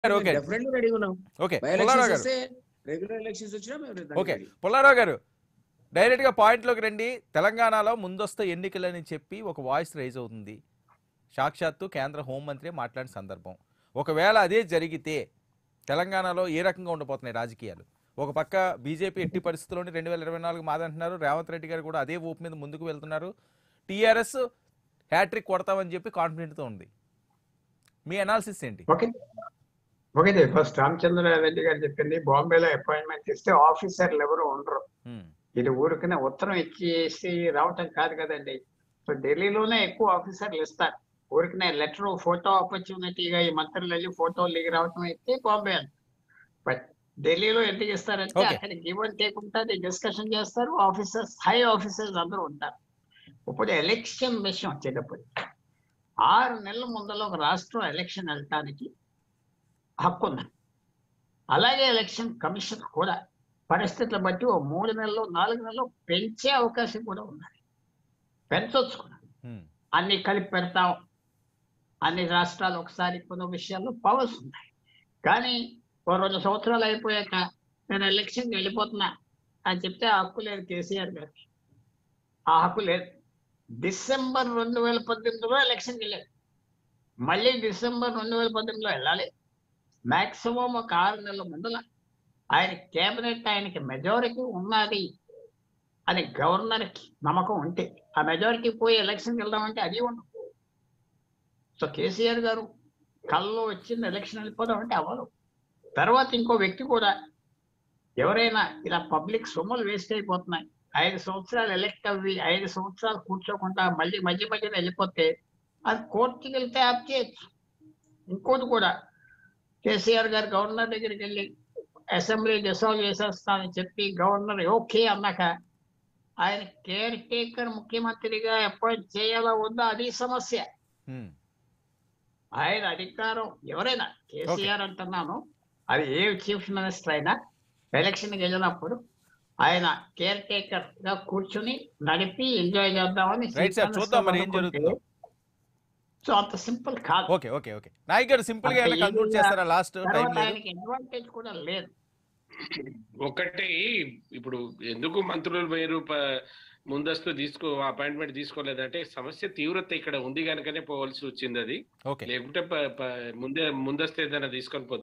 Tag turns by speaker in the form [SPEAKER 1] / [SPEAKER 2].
[SPEAKER 1] గారు okay
[SPEAKER 2] definitely ready ఉన్నాం
[SPEAKER 1] okay
[SPEAKER 2] bye
[SPEAKER 1] Pullarao
[SPEAKER 2] elections
[SPEAKER 1] గారు
[SPEAKER 2] వస్తే రెగ్యులర్ ఎలక్షన్స్ వచ్చినా మేము దానికి
[SPEAKER 1] ఓకే
[SPEAKER 2] ready.
[SPEAKER 1] పుల్లారావు గారు డైరెక్ట్ గా పాయింట్ లోకి రండి తెలంగాణలో ముందస్తు ఎన్నికలని చెప్పి ఒక వాయిస్ రైజ్ అవుతుంది సాక్షాత్తు కేంద్ర హోంమంత్రి మాట్లాడిన సందర్భం ఒకవేళ అదే జరిగితే తెలంగాణలో ఏ రకంగా ఉండబోతున్నాయి రాజకీయాలు ఒక పక్క బీజేపీ ఎట్టి పరిస్థితుల్లోని రెండు వేల ఇరవై నాలుగు మాదంటున్నారు రేవంత్ రెడ్డి గారు కూడా అదే ఊపు మీద ముందుకు వెళ్తున్నారు టీఆర్ఎస్ హ్యాట్రిక్ కొడతామని చెప్పి కాన్ఫిడెంట్తో ఉంది మీ అనాలిసిస్ ఏంటి
[SPEAKER 3] okay okay first Ramachandra Reddy గారు చెప్పింది బాంబేలో అపాయింట్మెంట్ ఇస్తే ఆఫీసర్లు ఎవరు ఉండరు
[SPEAKER 1] ఉమ్,
[SPEAKER 3] ఇది ఊరికనే ఉత్తరం ఇచ్చేసి రావటం కాదు కదండి సో ఢిల్లీలోనే ఎక్కువ ఆఫీసర్లు ఇస్తారు ఊరికనే లెటర్ ఫోటో ఆపర్చునిటీగా ఈ మంత్రులు వెళ్ళి ఫోటోలు దిగి రావటం అయితే బాంబే అని బట్ ఢిల్లీలో ఎందుకు ఇస్తారంటే
[SPEAKER 1] Okay.
[SPEAKER 3] అక్కడ గివ్ అండ్ టేక్ ఉంటుంది డిస్కషన్ చేస్తారు ఆఫీసర్స్ హై ఆఫీసర్స్ అందరూ ఉంటారు ఇప్పుడు ఎలక్షన్ విషయం వచ్చేటప్పుడు ఆరు నెలల ముందర ఒక రాష్ట్రం ఎలక్షన్ వెళ్ళటానికి హక్కు ఉంది అలాగే ఎలక్షన్ కమిషన్ కూడా పరిస్థితులు బట్టి ఓ మూడు నెలలు నాలుగు నెలలు పెంచే అవకాశం కూడా ఉన్నది పెంచవచ్చు కూడా
[SPEAKER 1] ఉమ్,
[SPEAKER 3] అన్ని కలిపి పెడతాం అన్ని రాష్ట్రాలు ఒకసారి కొన్ని విషయాల్లో పవర్స్ ఉన్నాయి కానీ ఓ రెండు సంవత్సరాలు అయిపోయాక నేను ఎలక్షన్కి వెళ్ళిపోతున్నా అని చెప్తే ఆ హక్కు లేదు కేసీఆర్ గారికి ఆ హక్కు లేదు డిసెంబర్ రెండు వేల పద్దెనిమిదిలో ఎలక్షన్కి వెళ్ళారు మళ్ళీ డిసెంబర్ రెండు వేల పద్దెనిమిదిలో వెళ్ళాలి మాక్సిమం ఒక ఆరు నెలల ముందల ఆయన కేబినెట్ ఆయనకి మెజారిటీ ఉన్నది అని గవర్నర్కి నమ్మకం ఉంటే ఆ మెజారిటీ పోయి ఎలక్షన్కి వెళ్దామంటే అది ఉండదు సో కేసీఆర్ గారు కల్లో వచ్చింది ఎలక్షన్ వెళ్ళిపోదామంటే అవ్వదు తర్వాత ఇంకో వ్యక్తి కూడా ఎవరైనా ఇలా పబ్లిక్ సొమ్ములు వేస్ట్ అయిపోతున్నాయి ఐదు సంవత్సరాలు ఎలక్ట్ అవ్వి ఐదు సంవత్సరాలు కూర్చోకుండా మళ్ళీ మధ్య మధ్యన వెళ్ళిపోతే అది కోర్టుకి వెళ్తే ఆప్ చేయొచ్చు ఇంకోటి కూడా కేసీఆర్ గారు గవర్నర్ దగ్గరికి వెళ్ళి అసెంబ్లీ డిసాల్వ్ చేసేస్తానని చెప్పి గవర్నర్ ఓకే అన్నాక ఆయన కేర్ టేకర్ ముఖ్యమంత్రిగా అపాయింట్ చేయాలా వద్దా అది సమస్య
[SPEAKER 1] ఉమ్,
[SPEAKER 3] ఆయన అధికారం ఎవరైనా కేసీఆర్ అంటున్నాను అది ఏ చీఫ్ మినిస్టర్ అయినా ఎలక్షన్కి వెళ్ళినప్పుడు ఆయన కేర్ టేకర్ గా కూర్చుని నడిపి ఎంజాయ్ చేద్దామని
[SPEAKER 1] రైట్ సార్ చూద్దాం మరి ఏం జరుగుతుందో
[SPEAKER 3] సో అంత సింపుల్ కాదు
[SPEAKER 1] ఓకే ఓకే ఓకే నాయక్ గారు సింపుల్ గా
[SPEAKER 3] అంటే
[SPEAKER 1] కన్క్లూడ్
[SPEAKER 3] ఈజీగా
[SPEAKER 1] చేస్తారా లాస్ట్ టైం
[SPEAKER 3] తర్వాత
[SPEAKER 1] లేదు
[SPEAKER 3] ఆయనకి అడ్వాంటేజ్ కూడా లేదు
[SPEAKER 4] ఒకటి ఇప్పుడు ఎందుకు మంత్రులు మీరు ప- ముందస్తు తీసుకో అపాయింట్మెంట్ తీసుకోలేదంటే సమస్య తీవ్రత ఇక్కడ ఉంది కనుకనే పోవాల్సి వచ్చింది అది
[SPEAKER 1] ఓకే
[SPEAKER 4] లేకుంటే ప- ప- ముందే ముందస్తు ఏదైనా తీసుకొని పోతే